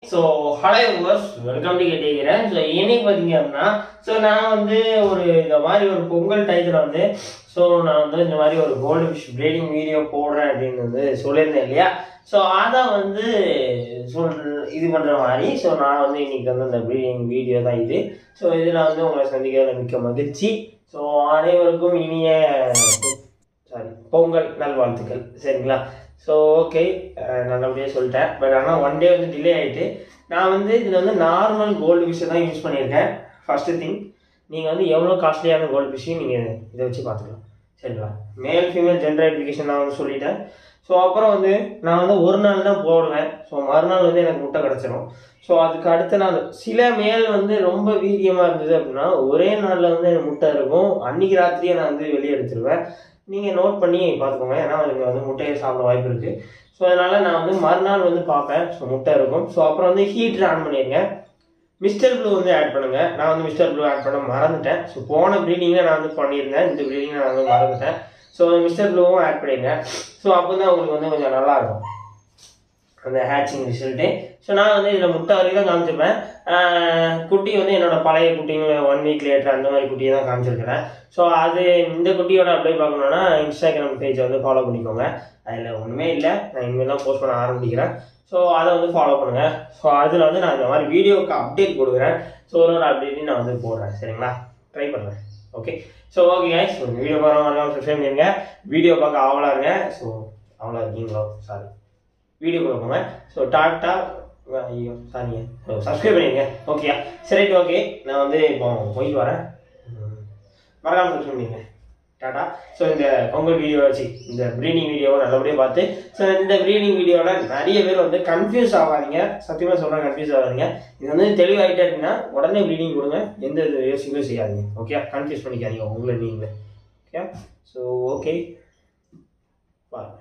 So hello yours welcome to கேட்டிருக்கிறேன் so இன்னைக்கு பார்த்தீங்க அப்படின்னா ஸோ நான் வந்து ஒரு இந்த மாதிரி ஒரு பொங்கல் டயத்தில் வந்து ஸோ நான் வந்து இந்த மாதிரி ஒரு கோல்டு ஃபிஷ் ப்ரீடிங் வீடியோ போடுறேன் அப்படின்னு வந்து சொல்லியிருந்தேன் இல்லையா ஸோ அதை வந்து சொல் இது பண்ணுற மாதிரி ஸோ நான் வந்து இன்னைக்கு வந்து அந்த ப்ரீடிங் வீடியோ தான் இது ஸோ இதில் வந்து உங்களை சந்திக்கிறதுல மிக்க மகிழ்ச்சி ஸோ அனைவருக்கும் இனிய சாரி பொங்கல் நல்வாழ்த்துக்கள் சரிங்களா ஸோ ஓகே நல்லபடியாக சொல்லிட்டேன் பட் ஆனால் ஒன் டே வந்து டிலே ஆகிட்டு நான் வந்து இதில் வந்து நார்மல் கோல்டு ஃபிஷ்ஷை தான் யூஸ் பண்ணியிருக்கேன் ஃபஸ்ட்டு திங் நீங்கள் வந்து எவ்வளோ காஸ்ட்லியான கோல்டு ஃபிஷ்ஷையும் நீங்கள் இதை வச்சு பார்த்துக்கலாம் சரிங்களா மேல் ஃபீமேல் ஜெண்டர் ஐடென்டிஃபிகேஷன் நான் வந்து சொல்லிட்டேன் ஸோ அப்புறம் வந்து நான் வந்து ஒரு நாள் தான் போடுவேன் ஸோ மறுநாள் வந்து எனக்கு முட்டை கிடச்சிரும் ஸோ அதுக்கு அடுத்த நாள் சில மேல் வந்து ரொம்ப வீரியமாக இருந்தது அப்படின்னா ஒரே நாளில் வந்து எனக்கு முட்டை இருக்கும் அன்னைக்கு ராத்திரியே நான் வந்து வெளியே எடுத்துருவேன் நீங்கள் நோட் பண்ணி பார்த்துக்கோங்க ஏன்னா அதுங்க வந்து முட்டையை சாப்பிட வாய்ப்பு இருக்குது ஸோ அதனால் நான் வந்து மறுநாள் வந்து பார்ப்பேன் ஸோ முட்டை இருக்கும் ஸோ அப்புறம் வந்து ஹீட்டர் ஆன் பண்ணிடுங்க மிஸ்டர் ப்ளூ வந்து ஆட் பண்ணுங்க நான் வந்து மிஸ்டர் ப்ளூ ஆட் பண்ண மறந்துட்டேன் ஸோ போன ப்ரீடிங்கில் நான் வந்து பண்ணியிருந்தேன் இந்த ப்ரீடிங்கில் நான் வந்து மறந்துட்டேன் ஸோ மிஸ்டர் ப்ளூவும் ஆட் பண்ணிடுங்க ஸோ அப்போ தான் உங்களுக்கு வந்து கொஞ்சம் நல்லா இருக்கும் அந்த ஹேட்சிங் ரிசல்ட்டு ஸோ நான் வந்து இதில் முட்டை வரைக்கும் தான் காமிச்சிருப்பேன் ஆஹ் குட்டி வந்து என்னோட பழைய குட்டிங்க ஒன் வீக் லேட்டர் அந்த மாதிரி குட்டியை தான் காமிச்சிருக்கிறேன் ஸோ அது இந்த குட்டியோட அப்ளை பார்க்கணுன்னா இன்ஸ்டாகிராம் பேஜை வந்து ஃபாலோ பண்ணிக்கோங்க அதில் ஒன்றுமே இல்லை நான் இனிமேல் தான் போஸ்ட் பண்ண ஆரம்பிக்கிறேன் ஸோ அதை வந்து ஃபாலோ பண்ணுங்கள் ஸோ அதில் வந்து நான் இந்த மாதிரி வீடியோவுக்கு அப்டேட் கொடுக்குறேன் ஸோ ஒரு ஒரு அப்டேட்டையும் நான் வந்து போடுறேன் சரிங்களா ட்ரை பண்ணுறேன் okay so okay guys so video பார்க்க சப்ஸ்கிரைப் பண்ணிருங்க வீடியோ பார்க்க ஆவலாக இருங்க ஸோ அவ்வளோ இருக்கீங்களோ சாரி வீடியோ போங்க ஸோ டாட்டா ஐயோ சாரிங்க சப்ஸ்கிரைப் பண்ணிடுங்க ஓகேயா சரி ஓகே நான் வந்து இப்போ போயிட்டு வரேன் ம், மறக்காம சப்ஸ்கிரைப் பண்ணிடுங்க டாட்டா ஸோ இந்த பொங்கல் வீடியோ வச்சு இந்த ப்ரீடிங் வீடியோவை நல்லபடியாக பார்த்து ஸோ இந்த ப்ரீடிங் வீடியோவில் நிறைய பேர் வந்து கன்ஃபியூஸ் ஆகாதீங்க சத்தியமாக சொல்கிறேன் கன்ஃபியூஸ் ஆகாதீங்க இது வந்து தெளிவாகிட்டே அப்படின்னா உடனே ப்ரீடிங் கொடுங்க எந்த இது யோசிக்கவே செய்யாதீங்க ஓகே கன்ஃபியூஸ் பண்ணிக்காதீங்க உங்களை நீங்களே ஓகே ஸோ ஓகே பாருங்க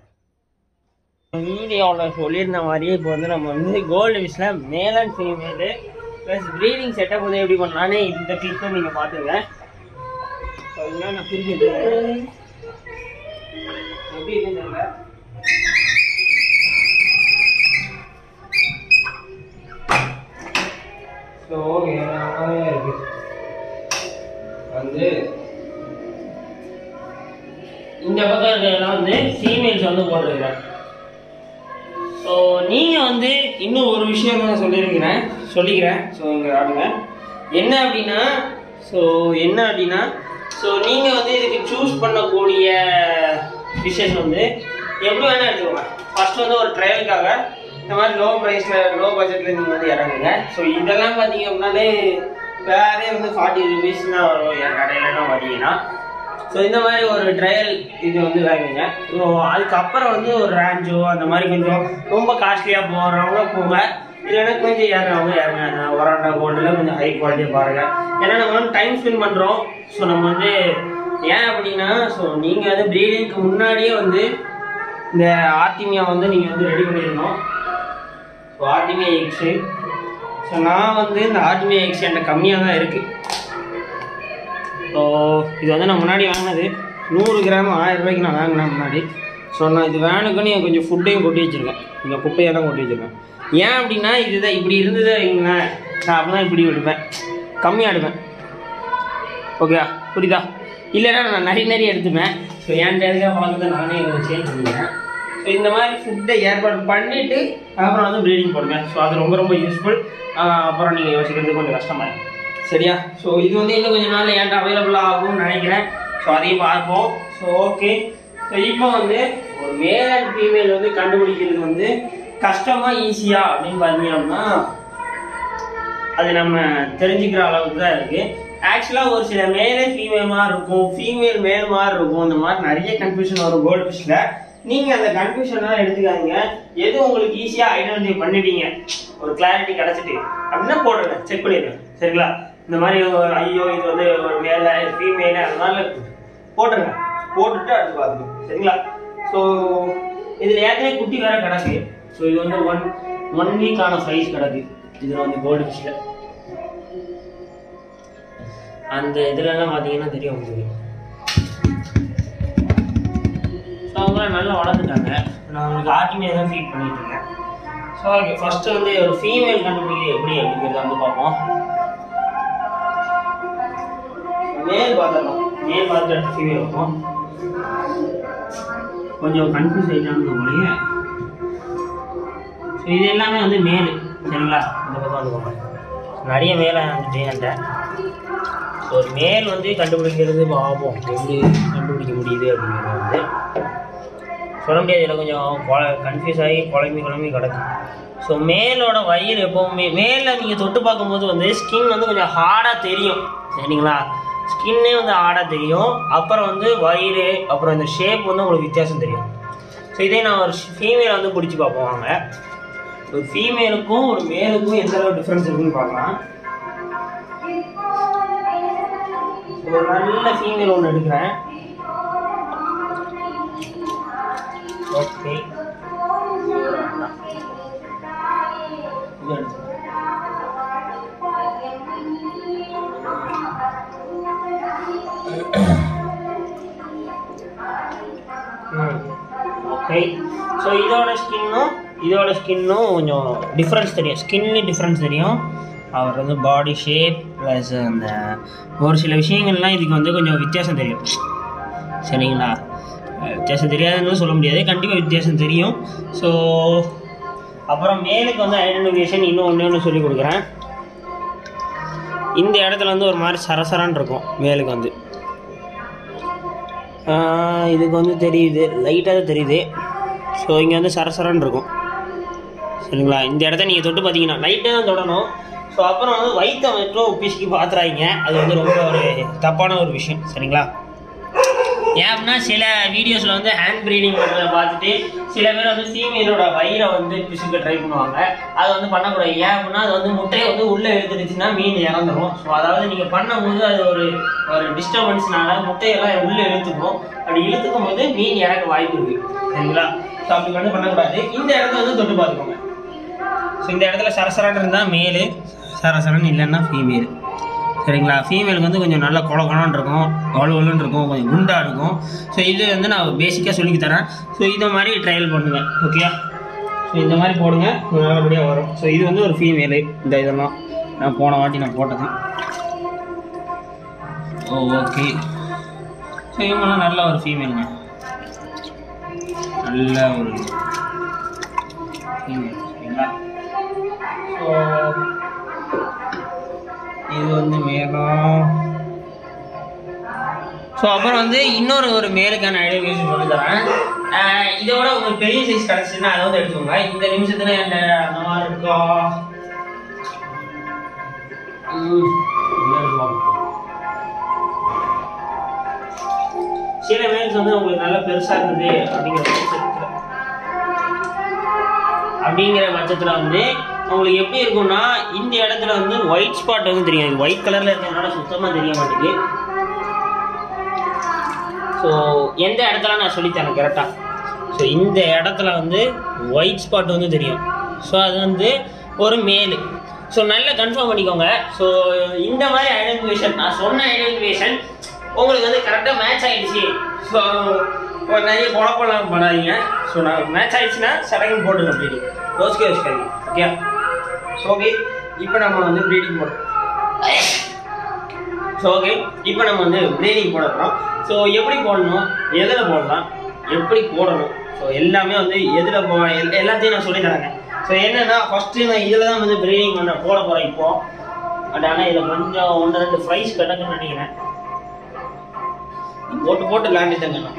வீடியோவில் சொல்லியிருந்த மாதிரியே இப்போ வந்து நம்ம வந்து cold whistle male and female plus breeding setup வந்து எப்படி பண்ணலான்னு இந்த கிளிப்பை நீங்கள் பார்த்துங்க அதெல்லாம் நான் பிரிச்சு வச்சுருக்கேன் எப்படி இருக்குன்னு தெரியல ஸோ ஓகே இருக்கு வந்து இந்த பக்கம் இருக்கிறதெல்லாம் வந்து ஃபீமேல்ஸ் வந்து போட்டிருக்கிறேன் ஸோ நீங்கள் வந்து இன்னும் ஒரு விஷயம் நான் சொல்லியிருக்கிறேன் சொல்லிக்கிறேன் ஸோ இங்கே ஆடுங்க என்ன அப்படின்னா ஸோ என்ன அப்படின்னா ஸோ நீங்கள் வந்து இதுக்கு சூஸ் பண்ணக்கூடிய விஷயம் வந்து எப்படி வேணால் எடுத்துக்கோங்க ஃபர்ஸ்ட் வந்து ஒரு ட்ரையலுக்காக இந்த மாதிரி லோ ப்ரைஸில் லோ பட்ஜெட்டில் நீங்கள் வந்து இறங்குங்க ஸோ இதெல்லாம் பார்த்தீங்க அப்படின்னாலே வேறே வந்து ஃபார்ட்டி ருபீஸ் தான் வரும் என் கடையிலலாம் பார்த்தீங்கன்னா ஸோ இந்த மாதிரி ஒரு ட்ரையல் இது வந்து வாங்குங்க ஸோ அதுக்கப்புறம் வந்து ஒரு ரேஞ்சோ அந்த மாதிரி கொஞ்சம் ரொம்ப காஸ்ட்லியாக போகிறவங்க போங்க இல்லைன்னா கொஞ்சம் ஏறுறவங்க ஏறுங்க அந்த ஒராண்டா கோல்டில் கொஞ்சம் ஹை குவாலிட்டியாக பாருங்கள் ஏன்னா நம்ம வந்து டைம் ஸ்பெண்ட் பண்ணுறோம் ஸோ நம்ம வந்து ஏன் அப்படின்னா ஸோ நீங்கள் வந்து ப்ரீடிங்க்கு முன்னாடியே வந்து இந்த ஆர்டிமியா வந்து நீங்கள் வந்து ரெடி பண்ணிடணும் ஸோ ஆர்டிமியா எக்ஸு ஸோ நான் வந்து இந்த ஆர்டிமியா எக்ஸ் என்கிட்ட கம்மியாக தான் இருக்குது ஸோ இது வந்து நான் முன்னாடி வாங்கினது நூறு கிராம் ஆயிரம் ரூபாய்க்கு நான் வாங்கினேன் முன்னாடி ஸோ நான் இது வேணுக்குன்னு கொஞ்சம் ஃபுட்டையும் கொட்டி வச்சுருக்கேன் இந்த குப்பையெல்லாம் கொட்டி வச்சுருக்கேன் ஏன் அப்படின்னா இதுதான் இப்படி இருந்தது வைங்களேன் நான் அப்போ தான் இப்படி விடுவேன் கம்மியாக எடுப்பேன் ஓகே புரியுதா இல்லைன்னா நான் நிறைய நிறைய எடுத்துப்பேன் ஸோ என்கிட்ட இருக்க பழக்கத்தை நானே சேஞ்ச் பண்ணிக்கிறேன் ஸோ இந்த மாதிரி ஃபுட்டை ஏற்பாடு பண்ணிவிட்டு அப்புறம் வந்து ப்ரீடிங் போடுங்க ஸோ அது ரொம்ப ரொம்ப யூஸ்ஃபுல் அப்புறம் நீங்கள் யோசிக்கிறது கொஞ்சம் கஷ்டமாயிடும் சரியா ஸோ இது வந்து இன்னும் கொஞ்சம் நாள் என்கிட்ட அவைலபிள் ஆகும்னு நினைக்கிறேன் ஸோ அதையும் பார்ப்போம் ஸோ ஓகே ஸோ இப்போ வந்து ஒரு மேல் அண்ட் ஃபீமேல் வந்து கண்டுபிடிக்கிறது வந்து கஷ்டமா ஈஸியா அப்படின்னு பார்த்தீங்க அப்படின்னா அது நம்ம தெரிஞ்சுக்கிற அளவுக்கு தான் இருக்கு ஆக்சுவலாக ஒரு சில மேலே ஃபீமேல் மாதிரி இருக்கும் ஃபீமேல் மேல் மாதிரி இருக்கும் இந்த மாதிரி நிறைய கன்ஃபியூஷன் வரும் கோல்டு ஃபிஷ்ல நீங்க அந்த கன்ஃபியூஷன்லாம் எடுத்துக்காதீங்க எது உங்களுக்கு ஈஸியா ஐடென்டிஃபை பண்ணிட்டீங்க ஒரு கிளாரிட்டி கிடைச்சிட்டு அப்படின்னா போடுங்க செக் பண்ணிடுங்க சரிங்களா இந்த மாதிரி ஒரு ஐயோ இது வந்து ஒரு மேல ஃபீமேல அதனால போட்டுருங்க போட்டுட்டு அடுத்து பாருங்க சரிங்களா ஸோ இதுல ஏற்கனவே குட்டி வேற கிடக்கு ஸோ இது வந்து ஒன் ஒன் வீக்கான சைஸ் கிடக்கு இதுல வந்து கோல்டு ஃபிஷ்ல அந்த இதுலலாம் பார்த்தீங்கன்னா தெரியும் உங்களுக்கு ஸோ அவங்களாம் நல்லா வளர்ந்துட்டாங்க நான் அவங்களுக்கு ஆர்டிமியா தான் ஃபீட் பண்ணிட்டு இருக்கேன் ஸோ ஓகே ஃபர்ஸ்ட் வந்து ஒரு ஃபீமேல் கண்டுபிடிக்கிறது எப்படி அப்படிங்கிறத வந்து பார்ப்போம் மேல் பார்த்துடலாம் மேல் பார்த்து அடுத்து ஃபீமேல் பார்ப்போம் கொஞ்சம் கன்ஃபியூஸ் ஆகிட்டாங்க போலயே ஸோ இது எல்லாமே வந்து மேல் சரிங்களா இந்த பக்கம் வந்து போங்க நிறைய மேலே வந்துட்டு என்கிட்ட ஸோ ஒரு மேல் வந்து கண்டுபிடிக்கிறது பார்ப்போம் எப்படி கண்டுபிடிக்க முடியுது அப்படிங்கிறது வந்து சொல்ல முடியாது இதில் கொஞ்சம் கன்ஃபியூஸ் ஆகி குழம்பி குழம்பி கிடக்கும் ஸோ மேலோட வயிறு எப்போவுமே மேலில் நீங்கள் தொட்டு பார்க்கும்போது வந்து ஸ்கின் வந்து கொஞ்சம் ஹார்டாக தெரியும் சரிங்களா ஸ்கின்னே வந்து ஹார்டாக தெரியும் அப்புறம் வந்து வயிறு அப்புறம் இந்த ஷேப் வந்து உங்களுக்கு வித்தியாசம் தெரியும் ஸோ இதே நான் ஒரு ஃபீமேலை வந்து பிடிச்சி பார்ப்போம் வாங்க ஒரு ஃபீமேலுக்கும் ஒரு மேலுக்கும் எந்த அளவு டிஃப்ரென்ஸ் இருக்குன்னு பார்க்கலாம் ஒரு நல்ல ஃபீமேல் ஒன்று எடுக்கிறேன் ஓகே இது எடுத்துக்கிறேன். ஓகே ஸோ இதோட ஸ்கின்னும் இதோட ஸ்கின்னும் கொஞ்சம் டிஃப்ரென்ஸ் தெரியும் ஸ்கின்னு டிஃப்ரென்ஸ் தெரியும் அவர் வந்து பாடி ஷேப் ப்ளஸ் அந்த ஒரு சில விஷயங்கள்லாம் இதுக்கு வந்து கொஞ்சம் வித்தியாசம் தெரியும் சரிங்களா அஹ் வித்தியாசம் தெரியாதுன்னு சொல்ல முடியாது கண்டிப்பாக வித்தியாசம் தெரியும் ஸோ அப்புறம் மேலுக்கு வந்து ஐடென்டிஃபிகேஷன் இன்னும் ஒன்று ஒன்று சொல்லி கொடுக்குறேன் இந்த இடத்துல வந்து ஒரு மாதிரி சரசரான்னு இருக்கும் மேலுக்கு வந்து ஆஹ் இதுக்கு வந்து தெரியுது லைட்டாக தான் தெரியுது ஸோ இங்கே வந்து சரசரன்னு இருக்கும் சரிங்களா இந்த இடத்த நீங்கள் தொட்டு பார்த்தீங்கன்னா லைட்டாக தான் தொடணும் ஸோ அப்புறம் வந்து வயிற்றை மட்டும் பிசுக்கி பார்த்துறாங்க அது வந்து ரொம்ப ஒரு தப்பான ஒரு விஷயம் சரிங்களா ஏன் அப்படின்னா சில வீடியோஸில் வந்து ஹேண்ட் ப்ரீடிங் பண்ணுறத பார்த்துட்டு சில பேர் வந்து ஃபீமேலோட வயிறை வந்து பிசுக்க ட்ரை பண்ணுவாங்க அது வந்து பண்ணக்கூடாது ஏன் அப்படின்னா அது வந்து முட்டையை வந்து உள்ளே எடுத்துடுச்சுன்னா மீன் இறந்துடும் ஸோ அதாவது நீங்கள் பண்ணும்போது அது ஒரு ஒரு டிஸ்டர்பன்ஸ்னால முட்டையெல்லாம் உள்ளே இழுத்துக்கும் அப்படி இழுத்துக்கும் போது மீன் இறக்க வாய்ப்பு இருக்கு சரிங்களா ஸோ அப்படி வந்து பண்ணக்கூடாது இந்த இடத்த வந்து தொட்டு பார்த்துக்கோங்க ஸோ இந்த இடத்துல சரசரன்னு இருந்தால் மேலு சரசரன்னு இல்லைன்னா ஃபீமேல் சரிங்களா ஃபீமேலுக்கு வந்து கொஞ்சம் நல்லா குள குளம்னு இருக்கும் வலுவலுன்னு இருக்கும் கொஞ்சம் குண்டாக இருக்கும் ஸோ இது வந்து நான் பேசிக்காக சொல்லி தரேன் ஸோ இந்த மாதிரி ட்ரையல் பண்ணுங்க ஓகேயா ஸோ இந்த மாதிரி போடுங்க கொஞ்சம் நல்லபடியாக வரும் ஸோ இது வந்து ஒரு ஃபீமேலு இந்த இதெல்லாம் நான் போன வாட்டி நான் போட்டது ஓ ஓகே ஸோ இவங்கெல்லாம் நல்ல ஒரு ஃபீமேலுங்க நல்ல ஒரு ஃபீமேல் சரிங்களா ஸோ இது வந்து மேகம் ஸோ அப்புறம் வந்து இன்னொரு ஒரு மேலுக்கான ஐடியா சொல்லி தரேன் ஆஹ் இதோட உங்களுக்கு பெரிய சைஸ் கிடச்சுன்னா அதை வந்து எடுத்துக்கோங்க இந்த நிமிஷத்துல என்ன அந்த மாதிரி இருக்கா ம், இங்க இருக்கும். சில மேல்ஸ் வந்து உங்களுக்கு நல்லா பெருசா இருந்தது அப்படிங்கிற பட்சத்துல அப்படிங்கிற பட்சத்தில் வந்து உங்களுக்கு எப்படி இருக்கும்னா இந்த இடத்துல வந்து ஒயிட் ஸ்பாட் வந்து தெரியும் இது ஒயிட் கலரில் இருக்கிறதுனால சுத்தமாக தெரிய மாட்டேங்குது ஸோ எந்த இடத்துல நான் சொல்லித்தரேன் கரெக்டாக ஸோ இந்த இடத்துல வந்து ஒயிட் ஸ்பாட் வந்து தெரியும் ஸோ அது வந்து ஒரு மேலு ஸோ நல்லா கன்ஃபார்ம் பண்ணிக்கோங்க ஸோ இந்த மாதிரி ஐடென்டிஃபிகேஷன் நான் சொன்ன ஐடென்டிஃபிகேஷன் உங்களுக்கு வந்து கரெக்டாக மேட்ச் ஆயிடுச்சு ஸோ நிறைய குழப்பம்லாம் பண்ணாதீங்க ஸோ நான் மேட்ச் ஆயிடுச்சுன்னா சடங்கு போட்டுங்க ப்ரீடிங் ரோஸ்கே வச்சுக்காதீங்க ஓகே ஸோ ஓகே இப்போ நம்ம வந்து ப்ரீடிங் போடுறோம் ஸோ ஓகே இப்போ நம்ம வந்து ப்ரீடிங் போட போகிறோம் ஸோ எப்படி போடணும் எதில் போடலாம் எப்படி போடணும் ஸோ எல்லாமே வந்து எதில் போ எல்- எல்லாத்தையும் நான் சொல்லி தரேங்க ஸோ என்னன்னா ஃபஸ்ட்டு நான் இதில் தான் வந்து ப்ரீடிங் பண்ண போட போகிறேன் இப்போ பட் ஆனால் இதில் கொஞ்சம் ஒன்று ரெண்டு ஃப்ரைஸ் கிடக்குன்னு நினைக்கிறேன் போட்டு போட்டு விளையாண்டுட்டேங்க நான்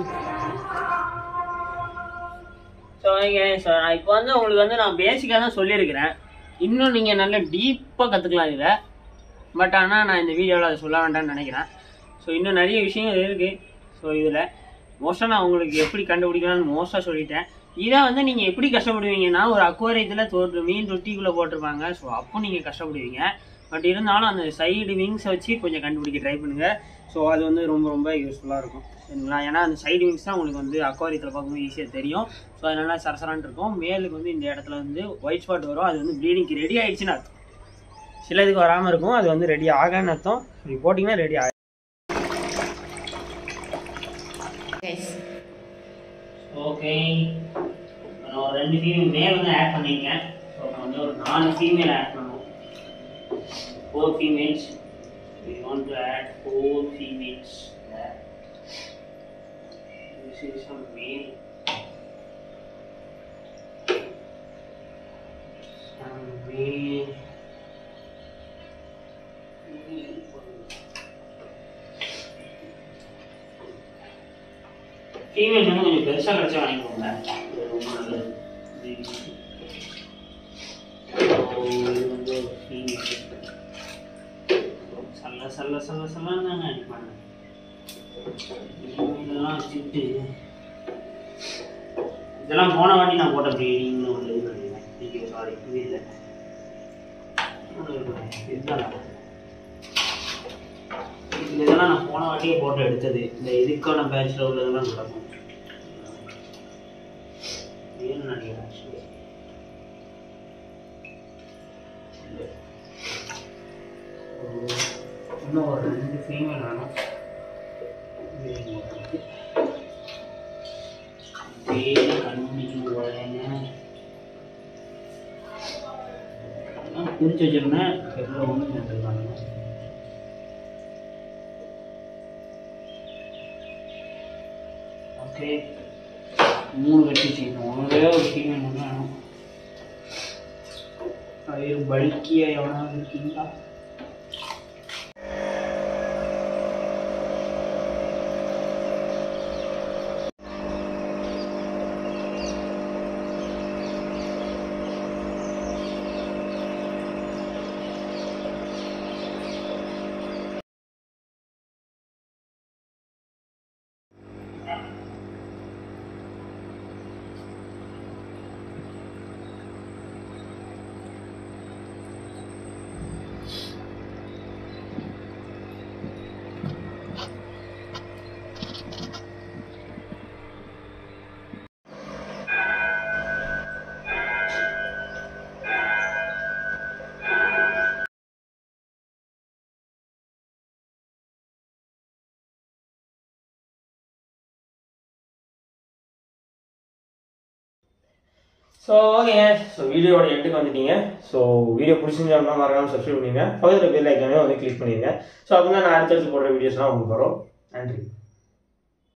ஸோ ஸோ நான் இப்போ வந்து உங்களுக்கு வந்து நான் பேசிக்காக தான் சொல்லியிருக்கிறேன் இன்னும் நீங்கள் நல்ல டீப்பாக கற்றுக்கலாம் இதில் பட் ஆனால் நான் இந்த வீடியோவில் அதை சொல்ல வேண்டாம்னு நினைக்கிறேன் ஸோ இன்னும் நிறைய விஷயங்கள் இருக்குது ஸோ இதில் மோஸ்ட்டாக நான் உங்களுக்கு எப்படி கண்டுபிடிக்கலாம்னு மோஸ்ட்டாக சொல்லிட்டேன் இதை வந்து நீங்கள் எப்படி கஷ்டப்படுவீங்கன்னா ஒரு அக்வாரியத்தில் தோற்று மீன் தொட்டிக்குள்ளே போட்டிருப்பாங்க ஸோ அப்போ நீங்கள் கஷ்டப்படுவீங்க பட் இருந்தாலும் அந்த சைடு விங்ஸை வச்சு கொஞ்சம் கண்டுபிடிக்க ட்ரை பண்ணுங்கள் ஸோ அது வந்து ரொம்ப ரொம்ப யூஸ்ஃபுல்லாக இருக்கும் சரிங்களா ஏன்னா அந்த சைடு விங்ஸ் தான் உங்களுக்கு வந்து அக்வாரியத்தில் பார்க்கும்போது ஈஸியாக தெரியும் ஸோ அதனால சரசரான் இருக்கும் மேலுக்கு வந்து இந்த இடத்துல வந்து ஒயிட் ஸ்பாட் வரும் அது வந்து ப்ளீடிங்க்கு ரெடி ஆயிடுச்சுன்னு அர்த்தம் சில இதுக்கு வராமல் இருக்கும் அது வந்து ரெடி ஆகன்னு அர்த்தம் இப்படி போட்டிங்கன்னா ரெடி ஆகும் ஓகே ரெண்டு ஃபீமேல் மேல் வந்து ஆட் ஆட் பண்ணியிருக்கேன் ஸோ நம்ம வந்து ஒரு நாலு ஃபீமேல் ஆட் பண்ணுவோம் four females we want to add four females there this is some male some male female வந்து கொஞ்சம் பெருசாக கிடச்சா வாங்கிக்கோங்க இது ரொம்ப நல்லது இது So, இது வந்து ஒரு ஃபீமேல் சல்ல சல்ல சல்ல சல்லன்னு தாங்க அடிப்பாங்க இதெல்லாம் வச்சுக்கிட்டு இதெல்லாம் போன வாட்டி நான் போட்ட ப்ரீடிங்னு ஒரு இது நினைக்கிறேன் ஐயோ சாரி இது இல்லை இதுதான் இதெல்லாம் நான் போன வாட்டியே போட்டு எடுத்தது இந்த இதுக்கான பேட்சில் உள்ளதெல்லாம் நடக்கும் ஏன்னு நினைக்கிறேன் actually. இல்லை. ஒரு- இன்னும் ஒரு ரெண்டு ஃபீமேல் வேணும் பேரு கண்டுபிடிக்கணும் போலேங்க பிரித்து வச்சிருந்தேன் எவ்வளோ ஒன்று சேர்ந்துருக்காங்க ஓகே மூணு வெட்டி செய்யணும் ஒரே ஒரு ஃபீமேல் மட்டும் வேணும் அது பல்கியாக எவனாவது இருக்கீங்களா ஸோ ஓகேங்க ஸோ வீடியோட எண்டுக்கு வந்துட்டீங்க ஸோ வீடியோ பிடிச்சிருந்தா மறக்காம சப்ஸ்கிரைப் பண்ணுங்க பக்கத்தில் பெல் ஐக்கானே வந்து கிளிக் பண்ணிடுங்க ஸோ அப்படின்னா நான் அடுத்தடுத்து போடுற வீடியோஸ்லாம் உங்களுக்கு வரும் நன்றி